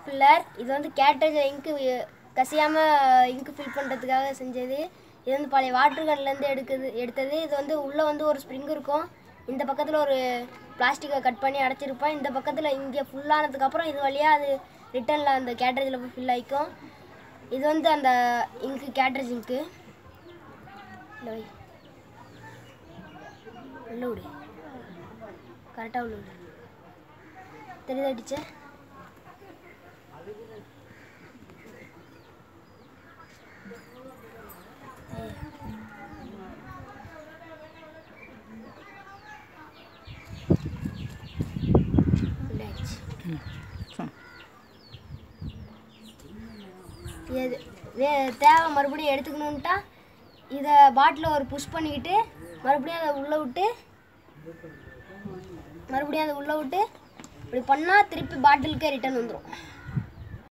filler இது வந்து கேட்டேஜ் இங்கு கசியாமல் இங்கு ஃபில் பண்ணுறதுக்காக செஞ்சது இது வந்து பழைய வாட்டர் கன்லேருந்து எடுக்குது எடுத்தது இது வந்து உள்ளே வந்து ஒரு ஸ்ப்ரிங் இருக்கும் இந்த பக்கத்தில் ஒரு பிளாஸ்டிக்கை கட் பண்ணி அடைச்சிருப்பேன் இந்த பக்கத்தில் இங்கே ஃபுல்லானதுக்கப்புறம் இது வழியாக அது ரிட்டனில் அந்த கேட்ரேஜில் போய் ஃபில் ஆகிக்கும் இது வந்து அந்த இங்கு கேட்ரேஜ் இங்கு இல்லை வை உள்ள விடு கரெக்டாக உள்ள விடு தெரியுதா டீச்சர் உள்ளாயிடுச்சு இது வே- தேவை மறுபடியும் எடுத்துக்கணுன்ட்டா இதை பாட்டில் ஒரு புஷ் பண்ணிக்கிட்டு மறுபடியும் அதை உள்ளே விட்டு மறுபடியும் அதை உள்ளே விட்டு இப்படி பண்ணால் திருப்பி பாட்டிலுக்கே ரிட்டர்ன் வந்துடும்